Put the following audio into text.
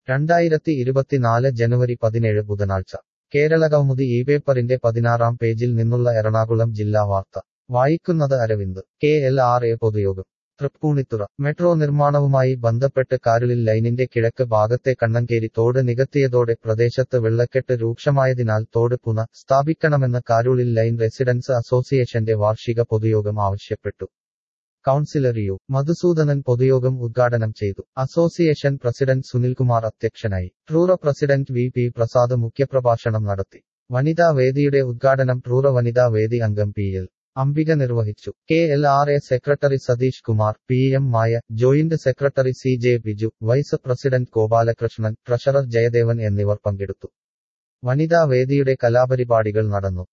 രണ്ടായിരത്തി ഇരുപത്തിനാല് ജനുവരി പതിനേഴ് ബുധനാഴ്ച കേരളകൗമുദി ഈ പേപ്പറിന്റെ പതിനാറാം പേജിൽ നിന്നുള്ള എറണാകുളം ജില്ലാ വാർത്ത വായിക്കുന്നത് Aravind K L R A പൊതുയോഗം തൃപ്പൂണിത്തുറ മെട്രോ നിർമ്മാണവുമായി ബന്ധപ്പെട്ട് കാരുളിൽ ലൈനിന്റെ കിഴക്ക് ഭാഗത്തെ കണ്ണങ്കേരി തോട് നികത്തിയതോടെ പ്രദേശത്ത് വെള്ളക്കെട്ട് രൂക്ഷമായതിനാൽ തോട് പുന സ്ഥാപിക്കണമെന്ന് കാരുളിൽ ലൈൻ റെസിഡൻസ് അസോസിയേഷന്റെ വാർഷിക പൊതുയോഗം ആവശ്യപ്പെട്ടു കൗൺസിലർ യു മധുസൂദനൻ പൊതുയോഗം ഉദ്ഘാടനം ചെയ്തു അസോസിയേഷൻ പ്രസിഡന്റ് സുനിൽകുമാർ അധ്യക്ഷനായി ട്രൂറ പ്രസിഡന്റ് വി പി പ്രസാദ് മുഖ്യപ്രഭാഷണം നടത്തി വനിതാ വേദിയുടെ ഉദ്ഘാടനം ട്രൂറ വനിതാ വേദി അംഗം പി എൽ അംബിക നിർവഹിച്ചു K L R A secretary Satheesh Kumar P M Maya joint secretary C J Biju vice president Gopalakrishnan treasurer Jayadevan എന്നിവർ പങ്കെടുത്തു വനിതാ വേദിയുടെ കലാപരിപാടികൾ നടന്നു